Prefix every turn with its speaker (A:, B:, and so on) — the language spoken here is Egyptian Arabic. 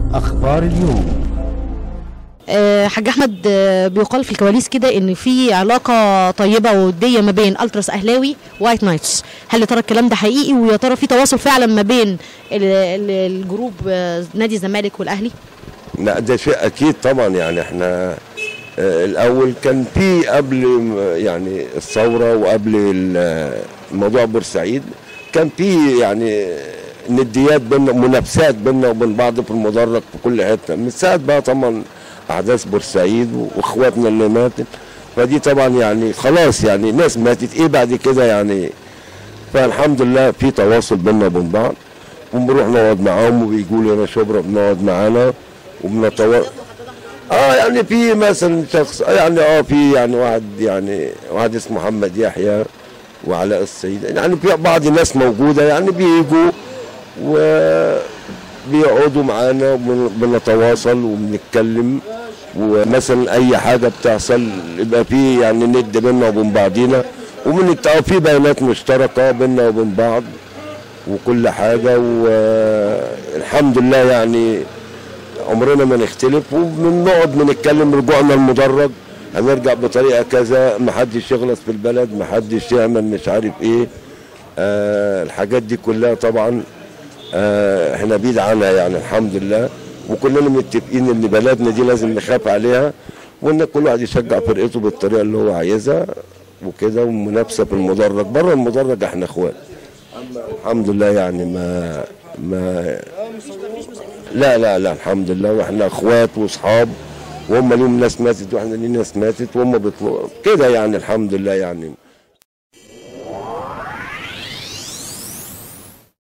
A: أخبار اليوم
B: آه، حاج احمد آه، بيقال في الكواليس كده ان في علاقه طيبه وديه ما بين التراس اهلاوي وايت نايتس هل يا ترى الكلام ده حقيقي ويا ترى في تواصل فعلا ما بين ال- ال- الجروب آه، نادي الزمالك والاهلي
C: لا ده شيء اكيد طبعا يعني احنا آه، الاول كان في قبل م- يعني الثوره وقبل ال- موضوع بورسعيد كان في يعني نديات بينا منافسات بينا وبين بعض في المدرج في كل حته من ساعه بقى طبعا احداث بورسعيد واخواتنا اللي ماتت فدي طبعا يعني خلاص يعني ناس ماتت ايه بعد كده يعني فالحمد لله في تواصل بينا وبين بعض وبنروح نقعد معاهم وبيجوا لي هنا شبرا بنقعد معانا وبنتواصل اه يعني في مثلا شخص آه يعني اه في يعني واحد يعني واحد اسمه محمد يحيى وعلاء السيد يعني في بعض الناس موجوده يعني بيجوا وبيقعدوا معانا وبنتواصل وبنتكلم ومثلا اي حاجه بتحصل يبقى في يعني ند بينا وبين بعضينا ومن الت- في بيانات مشتركه بينا وبين بعض وكل حاجه والحمد لله يعني عمرنا ما نختلف وبنقعد بنتكلم رجوعنا المدرج هنرجع بطريقه كذا محدش يغلط في البلد محدش يعمل مش عارف ايه آه الحاجات دي كلها طبعا آه احنا بعيد عنها يعني الحمد لله وكلنا متفقين ان بلدنا دي لازم نخاف عليها وان كل واحد يشجع فرقته بالطريقه اللي هو عايزها وكده ومنافسه في المدرج بره المدرج احنا اخوات أما الحمد لله يعني ما ما لا لا لا الحمد لله واحنا اخوات واصحاب وهم ليهم ناس ماتت واحنا لينا ناس ماتت وهم بيطلعوا كده يعني الحمد لله يعني